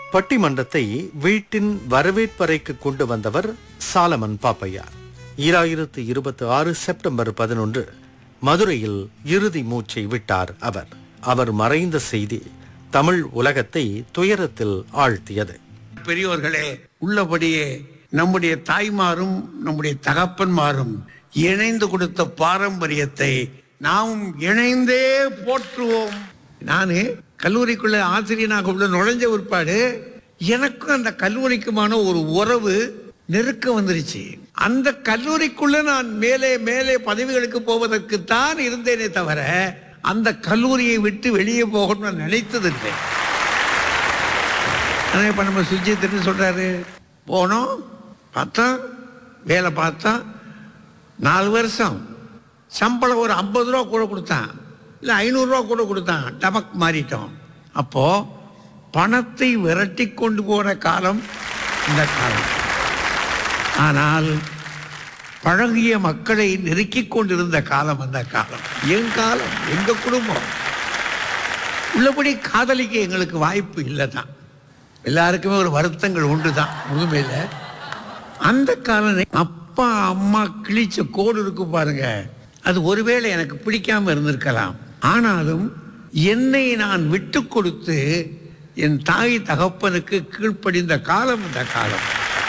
பட்டிமன்றத்தை வீட்டின் வரவேற்பறைக்கு கொண்டு வந்தவர் சாலமன் பாப்பையா ஈராயிரத்து இருபத்தி ஆறு செப்டம்பர் பதினொன்று மதுரையில் இறுதி மூச்சை விட்டார் அவர் அவர் மறைந்த செய்தி தமிழ் உலகத்தை துயரத்தில் ஆழ்த்தியது பெரியோர்களே உள்ளபடியே நம்முடைய தாய்மாரும் நம்முடைய தகப்பன்மாரும் இணைந்து கொடுத்த பாரம்பரியத்தை நாம் இணைந்தே போற்றுவோம் நான் கல்லூரிக்குள்ள ஆசிரியனாக உள்ள நுழைஞ்ச பிற்பாடு எனக்கும் அந்த கல்லூரிக்குமான ஒரு உறவு நெருக்க வந்துருச்சு அந்த கல்லூரிக்குள்ள நான் மேலே மேலே பதவிகளுக்கு போவதற்குத்தான் இருந்தேனே தவிர அந்த கல்லூரியை விட்டு வெளியே போகணும்னு நான் நினைத்ததில்லை ஆனால் இப்போ நம்ம சுஜித் என்ன சொல்கிறாரு போனோம் பார்த்தா வேலை பார்த்தா நாலு வருஷம் சம்பளம் ஒரு ஐம்பது ரூபா கூட கொடுத்தான் இல்லை ஐநூறுரூவா கூட கொடுத்தான் டபக் மாறிட்டோம் அப்போது பணத்தை விரட்டி கொண்டு போன காலம் இந்த காலம் ஆனால் பழகிய மக்களை நெருக்கிக் கொண்டிருந்த காலம் அந்த காலம் என் காலம் எங்க குடும்பம் உள்ளபடி காதலிக்க எங்களுக்கு வாய்ப்பு இல்லை தான் எல்லாருக்குமே ஒரு வருத்தங்கள் உண்டு தான் முதுமையில் அந்த காலம் அப்பா அம்மா கிழிச்ச கோடு இருக்கு பாருங்க அது ஒருவேளை எனக்கு பிடிக்காம இருந்திருக்கலாம் ஆனாலும் என்னை நான் விட்டு கொடுத்து என் தாய் தகப்பனுக்கு கீழ்ப்படிந்த காலம் இந்த காலம்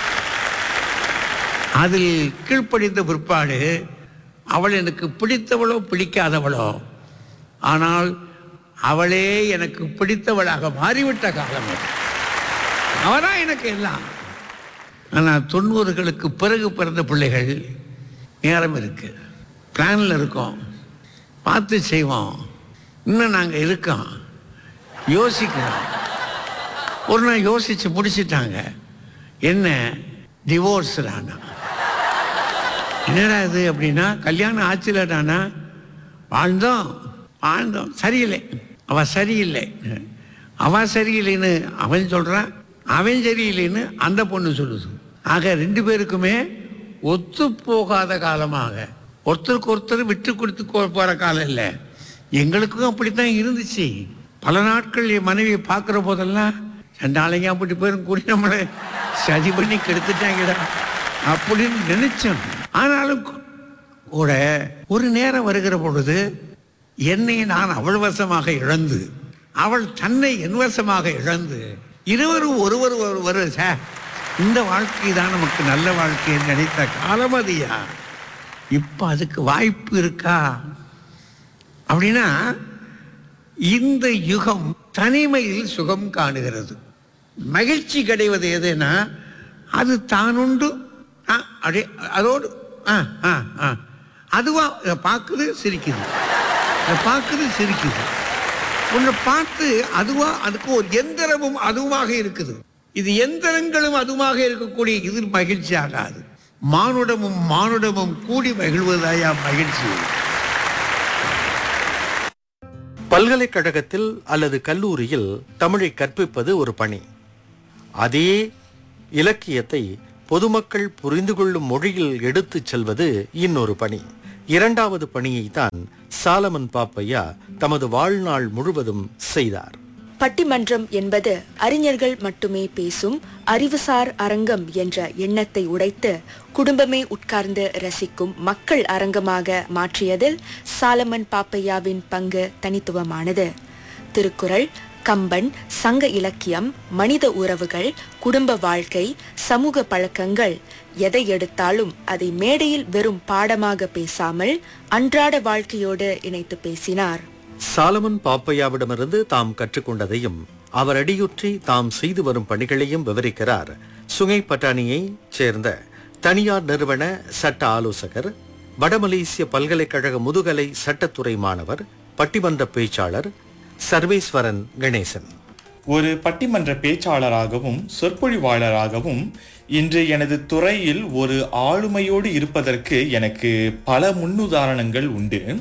அதில் கீழ்ப்படிந்த பிற்பாடு அவள் எனக்கு பிடித்தவளோ பிடிக்காதவளோ ஆனால் அவளே எனக்கு பிடித்தவளாக மாறிவிட்ட காலம் அது அவனா எனக்கு எல்லாம் ஆனால் தொண்ணூறுகளுக்கு பிறகு பிறந்த பிள்ளைகள் நேரம் இருக்கு பிளானில் இருக்கோம் பார்த்து செய்வோம் இன்னும் நாங்கள் இருக்கோம் யோசிக்கிறோம் ஒரு நாள் யோசிச்சு முடிச்சிட்டாங்க என்ன டிவோர்ஸ் தானா என்னடா இது அப்படின்னா கல்யாணம் ஆச்சுலடானா வாழ்ந்தோம் வாழ்ந்தோம் சரியில்லை அவ சரியில்லை அவ சரியில்லைன்னு அவன் சொல்றான் அவன் சரியில்லைன்னு அந்த பொண்ணு சொல்லுது ஆக ரெண்டு பேருக்குமே ஒத்து போகாத காலமாக ஒருத்தருக்கு ஒருத்தர் விட்டு கொடுத்து கொ- போற காலம் இல்லை எங்களுக்கும் அப்படித்தான் இருந்துச்சு பல நாட்கள் என் மனைவியை பார்க்குற போதெல்லாம் சண்டாளைங்க அப்படி பேரும் கூடி நம்மளை சதி பண்ணி கெடுத்துட்டாங்கடா அப்படின்னு நினைச்சோம் ஆனாலும் கூட ஒரு நேரம் வருகிற பொழுது என்னை நான் அவள் வசமாக இழந்து அவள் தன்னை என் வசமாக இழந்து இருவரும் ஒருவர் ஒருவர் சார் இந்த வாழ்க்கை தான் நமக்கு நல்ல வாழ்க்கைன்னு நினைத்த காலம் அதுயா இப்போ அதுக்கு வாய்ப்பு இருக்கா அப்படின்னா இந்த யுகம் தனிமையில் சுகம் காணுகிறது மகிழ்ச்சி கிடைவது எதுனா அது தானுண்டு ஆ, அப்படியே அதோடு ஆ ஆ ஆ அதுவா இதை பார்க்குது சிரிக்குது இதை பார்க்குது சிரிக்குது உன்னை பார்த்து அதுவா அதுக்கு ஒரு எந்திரமும் அதுவுமாக இருக்குது இது எந்திரங்களும் அதுவாக இருக்கக்கூடிய இது மகிழ்ச்சி ஆகாது மானுடமும் மானுடமும் கூடி மகிழ்வதாயா மகிழ்ச்சி பல்கலைக்கழகத்தில் அல்லது கல்லூரியில் தமிழை கற்பிப்பது ஒரு பணி அதே இலக்கியத்தை பொதுமக்கள் புரிந்து கொள்ளும் மொழியில் எடுத்துச் செல்வது இன்னொரு பணி இரண்டாவது பணியைத்தான் சாலமன் பாப்பையா தமது வாழ்நாள் முழுவதும் செய்தார் பட்டிமன்றம் என்பது அறிஞர்கள் மட்டுமே பேசும் அறிவுசார் அரங்கம் என்ற எண்ணத்தை உடைத்து குடும்பமே உட்கார்ந்து ரசிக்கும் மக்கள் அரங்கமாக மாற்றியதில் சாலமன் பாப்பையாவின் பங்கு தனித்துவமானது திருக்குறள் கம்பன் சங்க இலக்கியம் மனித உறவுகள் குடும்ப வாழ்க்கை சமூக பழக்கங்கள் எதை எடுத்தாலும் அதை மேடையில் வெறும் பாடமாக பேசாமல் அன்றாட வாழ்க்கையோடு இணைத்து பேசினார் சாலமன் பாப்பையாவிடமிருந்து தாம் கற்றுக்கொண்டதையும் அவர் அடியுற்றி தாம் செய்து வரும் பணிகளையும் விவரிக்கிறார் சுங்கை பட்டாணியைச் சேர்ந்த தனியார் நிறுவன சட்ட ஆலோசகர் வடமலேசிய பல்கலைக்கழக முதுகலை சட்டத்துறை மாணவர் பட்டிமன்ற பேச்சாளர் சர்வேஸ்வரன் கணேசன் ஒரு பட்டிமன்ற பேச்சாளராகவும் சொற்பொழிவாளராகவும் இன்று எனது துறையில் ஒரு ஆளுமையோடு இருப்பதற்கு எனக்கு பல முன்னுதாரணங்கள் உண்டு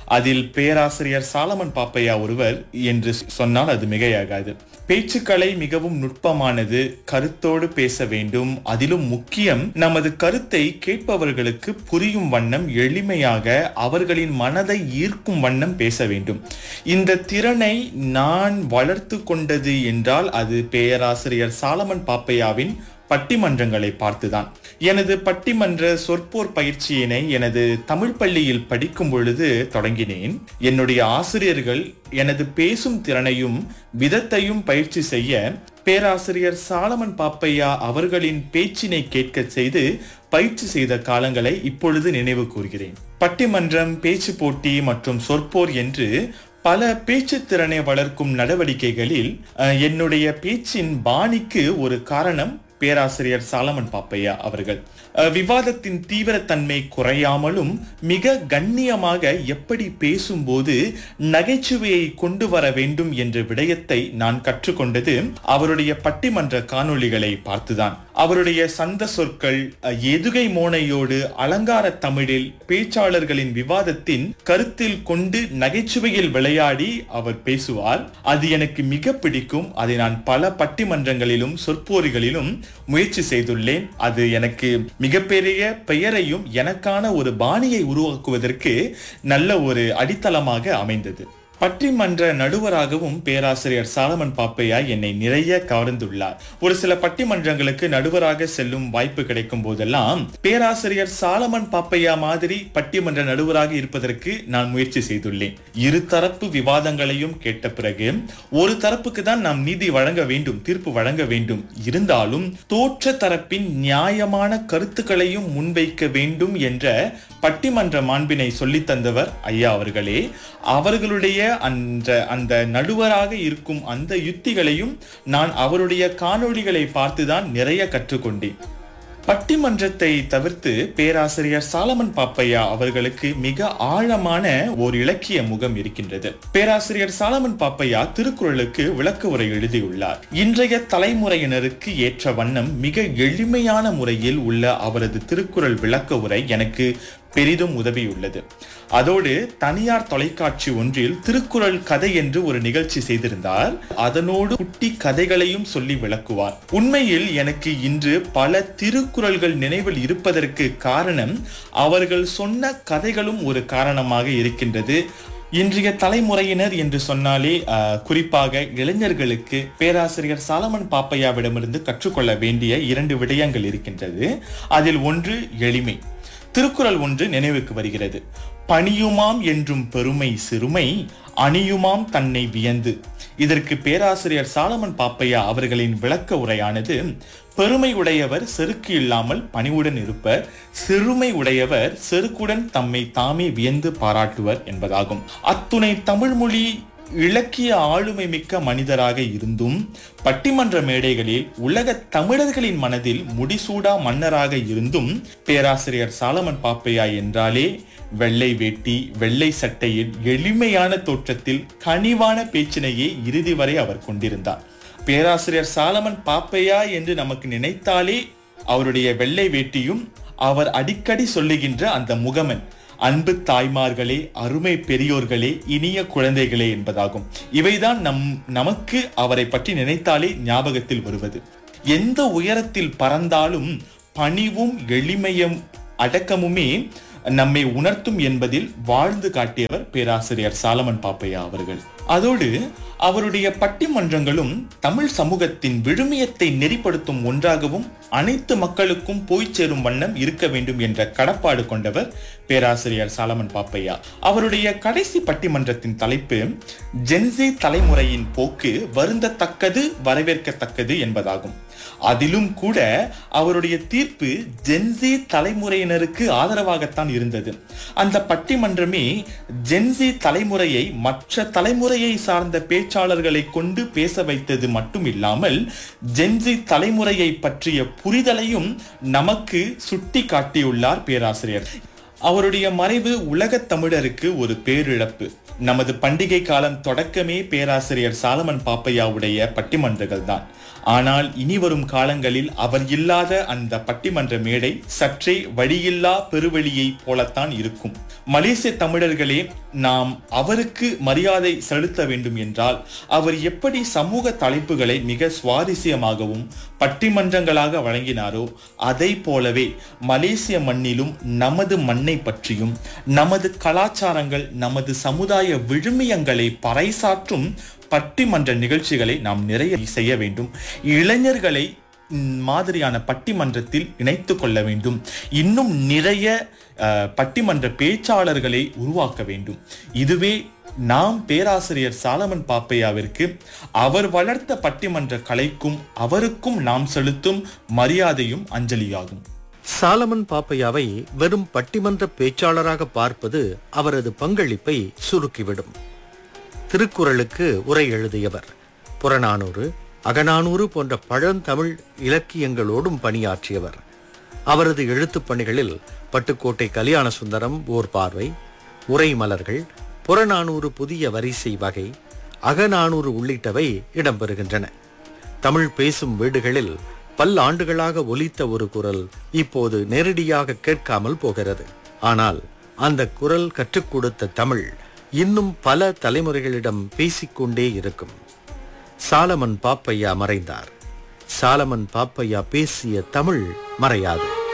அதில் பேராசிரியர் சாலமன் பாப்பையா ஒருவர் என்று சொன்னால் அது மிகையாகாது பேச்சுக்களை மிகவும் நுட்பமானது கருத்தோடு பேச வேண்டும் அதிலும் முக்கியம் நமது கருத்தை கேட்பவர்களுக்கு புரியும் வண்ணம் எளிமையாக அவர்களின் மனதை ஈர்க்கும் வண்ணம் பேச வேண்டும் இந்த திறனை நான் வளர்த்து கொண்டது என்றால் அது பேராசிரியர் சாலமன் பாப்பையாவின் பட்டிமன்றங்களை பார்த்துதான் எனது பட்டிமன்ற சொற்போர் பயிற்சியினை எனது தமிழ் பள்ளியில் படிக்கும் பொழுது தொடங்கினேன் என்னுடைய ஆசிரியர்கள் எனது பேசும் திறனையும் விதத்தையும் பயிற்சி செய்ய பேராசிரியர் சாலமன் பாப்பையா அவர்களின் பேச்சினை கேட்க செய்து பயிற்சி செய்த காலங்களை இப்பொழுது நினைவு கூறுகிறேன் பட்டிமன்றம் பேச்சு போட்டி மற்றும் சொற்போர் என்று பல பேச்சு திறனை வளர்க்கும் நடவடிக்கைகளில் அஹ், என்னுடைய பேச்சின் பாணிக்கு ஒரு காரணம் பேராசிரியர் சாலமன் பாப்பையா அவர்கள் அஹ், விவாதத்தின் தீவிரத்தன்மை குறையாமலும் மிக கண்ணியமாக எப்படி பேசும்போது நகைச்சுவையை கொண்டு வர வேண்டும் என்ற விடயத்தை நான் கற்றுக்கொண்டது அவருடைய பட்டிமன்ற காணொளிகளை பார்த்துதான் அவருடைய சந்த சொற்கள் அஹ், எதுகை மோனையோடு அலங்கார தமிழில் பேச்சாளர்களின் விவாதத்தின் கருத்தில் கொண்டு நகைச்சுவையில் விளையாடி அவர் பேசுவார் அது எனக்கு மிக பிடிக்கும் அதை நான் பல பட்டிமன்றங்களிலும் சொற்பொழிகளிலும் முயற்சி செய்துள்ளேன் அது எனக்கு மிகப்பெரிய பெயரையும் எனக்கான ஒரு பாணியை உருவாக்குவதற்கு நல்ல ஒரு அடித்தளமாக அமைந்தது பட்டிமன்ற நடுவராகவும் பேராசிரியர் சாலமன் பாப்பையா என்னை நிறைய கவர்ந்துள்ளார் ஒரு சில பட்டிமன்றங்களுக்கு நடுவராக செல்லும் வாய்ப்பு கிடைக்கும் போதெல்லாம் பேராசிரியர் சாலமன் பாப்பையா மாதிரி பட்டிமன்ற நடுவராக இருப்பதற்கு நான் முயற்சி செய்துள்ளேன் இரு தரப்பு விவாதங்களையும் கேட்ட பிறகு ஒரு தரப்புக்கு தான் நாம் நீதி வழங்க வேண்டும் தீர்ப்பு வழங்க வேண்டும் இருந்தாலும் தோற்ற தரப்பின் நியாயமான கருத்துக்களையும் முன்வைக்க வேண்டும் என்ற பட்டிமன்ற மாண்பினை சொல்லித் தந்தவர் ஐயா அவர்களே அவர்களுடைய அந்த அந்த நடுவராக இருக்கும் அந்த யுத்திகளையும் நான் அவருடைய காணொளிகளை பார்த்துதான் நிறைய கற்றுக்கொண்டேன் பட்டிமன்றத்தை தவிர்த்து பேராசிரியர் சாலமன் பாப்பையா அவர்களுக்கு மிக ஆழமான ஒரு இலக்கிய முகம் இருக்கின்றது பேராசிரியர் சாலமன் பாப்பையா திருக்குறளுக்கு விளக்க உரை எழுதியுள்ளார் இன்றைய தலைமுறையினருக்கு ஏற்ற வண்ணம் மிக எளிமையான முறையில் உள்ள அவரது திருக்குறள் விளக்க உரை எனக்கு பெரிதும் உதவியுள்ளது அதோடு தனியார் தொலைக்காட்சி ஒன்றில் திருக்குறள் கதை என்று ஒரு நிகழ்ச்சி செய்திருந்தார் அதனோடு குட்டி கதைகளையும் சொல்லி விளக்குவார் உண்மையில் எனக்கு இன்று பல திருக்குறள்கள் நினைவில் இருப்பதற்கு காரணம் அவர்கள் சொன்ன கதைகளும் ஒரு காரணமாக இருக்கின்றது இன்றைய தலைமுறையினர் என்று சொன்னாலே அஹ், குறிப்பாக இளைஞர்களுக்கு பேராசிரியர் சாலமன் பாப்பையாவிடமிருந்து கற்றுக்கொள்ள வேண்டிய இரண்டு விடயங்கள் இருக்கின்றது அதில் ஒன்று எளிமை திருக்குறள் ஒன்று நினைவுக்கு வருகிறது பணியுமாம் என்றும் பெருமை சிறுமை அணியுமாம் தன்னை வியந்து இதற்கு பேராசிரியர் சாலமன் பாப்பையா அவர்களின் விளக்க உரையானது பெருமை உடையவர் செருக்கு இல்லாமல் பணிவுடன் இருப்பர் சிறுமை உடையவர் செருக்குடன் தம்மை தாமே வியந்து பாராட்டுவர் என்பதாகும் அத்துணை தமிழ்மொழி இலக்கிய ஆளுமை மிக்க மனிதராக இருந்தும் பட்டிமன்ற மேடைகளில் உலக தமிழர்களின் மனதில் முடிசூடா மன்னராக இருந்தும் பேராசிரியர் சாலமன் பாப்பையா என்றாலே வெள்ளை வேட்டி வெள்ளை சட்டையில் எளிமையான தோற்றத்தில் கனிவான பேச்சினையே இறுதி வரை அவர் கொண்டிருந்தார் பேராசிரியர் சாலமன் பாப்பையா என்று நமக்கு நினைத்தாலே அவருடைய வெள்ளை வேட்டியும் அவர் அடிக்கடி சொல்லுகின்ற அந்த முகமன் அன்பு தாய்மார்களே அருமை பெரியோர்களே இனிய குழந்தைகளே என்பதாகும் இவைதான் நம் நமக்கு அவரை பற்றி நினைத்தாலே ஞாபகத்தில் வருவது எந்த உயரத்தில் பறந்தாலும் பணிவும் எளிமையும் அடக்கமுமே நம்மை உணர்த்தும் என்பதில் வாழ்ந்து காட்டியவர் பேராசிரியர் சாலமன் பாப்பையா அவர்கள் அதோடு அவருடைய பட்டிமன்றங்களும் தமிழ் சமூகத்தின் விழுமியத்தை நெறிப்படுத்தும் ஒன்றாகவும் அனைத்து மக்களுக்கும் போய் சேரும் வண்ணம் இருக்க வேண்டும் என்ற கடப்பாடு கொண்டவர் பேராசிரியர் சாலமன் பாப்பையா அவருடைய கடைசி பட்டிமன்றத்தின் தலைப்பு ஜென்சி தலைமுறையின் போக்கு வருந்தத்தக்கது வரவேற்கத்தக்கது என்பதாகும் அதிலும் கூட அவருடைய தீர்ப்பு ஜென்சி தலைமுறையினருக்கு ஆதரவாகத்தான் இருந்தது அந்த பட்டிமன்றமே ஜென்சி தலைமுறையை மற்ற தலைமுறையை சார்ந்த பேச்சாளர்களை கொண்டு பேச வைத்தது மட்டும் இல்லாமல் ஜென்சி தலைமுறையை பற்றிய புரிதலையும் நமக்கு சுட்டி காட்டியுள்ளார் பேராசிரியர் அவருடைய மறைவு உலகத் தமிழருக்கு ஒரு பேரிழப்பு நமது பண்டிகை காலம் தொடக்கமே பேராசிரியர் சாலமன் பாப்பையாவுடைய பட்டிமன்றங்கள் தான் ஆனால் இனி வரும் காலங்களில் அவர் இல்லாத அந்த பட்டிமன்ற மேடை சற்றே வழியில்லா பெருவழியை போலத்தான் இருக்கும் மலேசிய தமிழர்களே நாம் அவருக்கு மரியாதை செலுத்த வேண்டும் என்றால் அவர் எப்படி சமூக தலைப்புகளை மிக சுவாரஸ்யமாகவும் பட்டிமன்றங்களாக வழங்கினாரோ அதை போலவே மலேசிய மண்ணிலும் நமது மண்ணை பற்றியும் நமது கலாச்சாரங்கள் நமது சமுதாய விழுமியங்களை பறைசாற்றும் பட்டிமன்ற நிகழ்ச்சிகளை நாம் நிறைய செய்ய வேண்டும் இளைஞர்களை ம், மாதிரியான பட்டிமன்றத்தில் இணைத்து கொள்ள வேண்டும் இன்னும் நிறைய அஹ், பட்டிமன்ற பேச்சாளர்களை உருவாக்க வேண்டும் இதுவே நாம் பேராசிரியர் சாலமன் பாப்பையாவிற்கு அவர் வளர்த்த பட்டிமன்ற கலைக்கும் அவருக்கும் நாம் செலுத்தும் மரியாதையும் அஞ்சலியாகும் சாலமன் பாப்பையாவை வெறும் பட்டிமன்ற பேச்சாளராக பார்ப்பது அவரது பங்களிப்பை சுருக்கிவிடும் திருக்குறளுக்கு உரை எழுதியவர் புறநானூறு அகநானூறு போன்ற பழந்தமிழ் இலக்கியங்களோடும் பணியாற்றியவர் அவரது எழுத்துப் பணிகளில் பட்டுக்கோட்டை கல்யாண சுந்தரம் ஓர் பார்வை உரை மலர்கள் புறநானூறு புதிய வரிசை வகை அகநானூறு உள்ளிட்டவை இடம்பெறுகின்றன தமிழ் பேசும் வீடுகளில் பல்லாண்டுகளாக ஒலித்த ஒரு குரல் இப்போது நேரடியாக கேட்காமல் போகிறது ஆனால் அந்த குரல் கற்றுக் கொடுத்த தமிழ் இன்னும் பல தலைமுறைகளிடம் பேசிக்கொண்டே இருக்கும் சாலமன் பாப்பையா மறைந்தார் சாலமன் பாப்பையா பேசிய தமிழ் மறையாது